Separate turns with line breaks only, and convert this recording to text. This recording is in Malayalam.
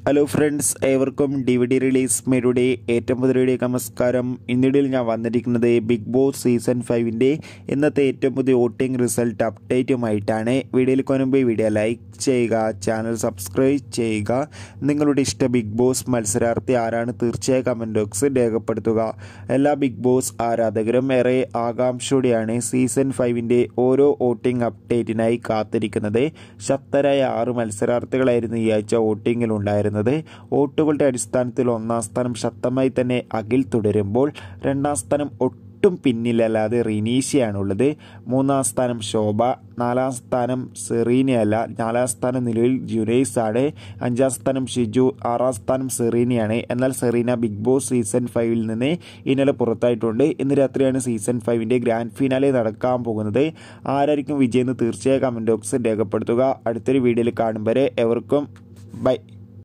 ഹലോ ഫ്രണ്ട്സ് ഏവർക്കും ഡി വി ഡി റിലീസ് മേരുടെ ഏറ്റവും പുതിയ നമസ്കാരം ഇന്നിടയിൽ ഞാൻ വന്നിരിക്കുന്നത് ബിഗ് ബോസ് സീസൺ ഫൈവിൻ്റെ ഇന്നത്തെ ഏറ്റവും പുതിയ വോട്ടിംഗ് റിസൾട്ട് അപ്ഡേറ്റുമായിട്ടാണ് വീഡിയോയിൽ കൊനുമ്പോൾ വീഡിയോ ലൈക്ക് ചെയ്യുക ചാനൽ സബ്സ്ക്രൈബ് ചെയ്യുക നിങ്ങളുടെ ഇഷ്ട ബിഗ് ബോസ് മത്സരാർത്ഥി ആരാണ് തീർച്ചയായും കമൻറ്റ് ബോക്സിൽ രേഖപ്പെടുത്തുക എല്ലാ ബിഗ് ബോസ് ആരാധകരും ഏറെ ആകാംക്ഷയോടെയാണ് സീസൺ ഫൈവിൻ്റെ ഓരോ വോട്ടിംഗ് അപ്ഡേറ്റിനായി കാത്തിരിക്കുന്നത് ശക്തരായ ആറ് മത്സരാർത്ഥികളായിരുന്നു ഈ ആഴ്ച വോട്ടിങ്ങിലുണ്ടായിരുന്നത് വോട്ടുകളുടെ അടിസ്ഥാനത്തിൽ ഒന്നാം സ്ഥാനം ശക്തമായി തന്നെ അഖിൽ തുടരുമ്പോൾ രണ്ടാം സ്ഥാനം ഒട്ടും പിന്നിലല്ലാതെ റിനീഷയാണുള്ളത് മൂന്നാം സ്ഥാനം ശോഭ നാലാം സ്ഥാനം സെറീനയല്ല നാലാം സ്ഥാനം നിലവിൽ ജുനൈസ് ആണ് അഞ്ചാം സ്ഥാനം ഷിജു ആറാം സ്ഥാനം സെറീനയാണ് എന്നാൽ സെറീന ബിഗ് ബോസ് സീസൺ ഫൈവിൽ നിന്ന് ഇന്നലെ പുറത്തായിട്ടുണ്ട് ഇന്ന് രാത്രിയാണ് സീസൺ ഫൈവിൻ്റെ ഗ്രാൻഡ് ഫിനാലെ നടക്കാൻ പോകുന്നത് ആരായിരിക്കും വിജയം എന്ന് തീർച്ചയായും കമൻറ്റ് ബോക്സിൽ രേഖപ്പെടുത്തുക അടുത്തൊരു വീഡിയോയിൽ കാണും വരെ എവർക്കും ബൈ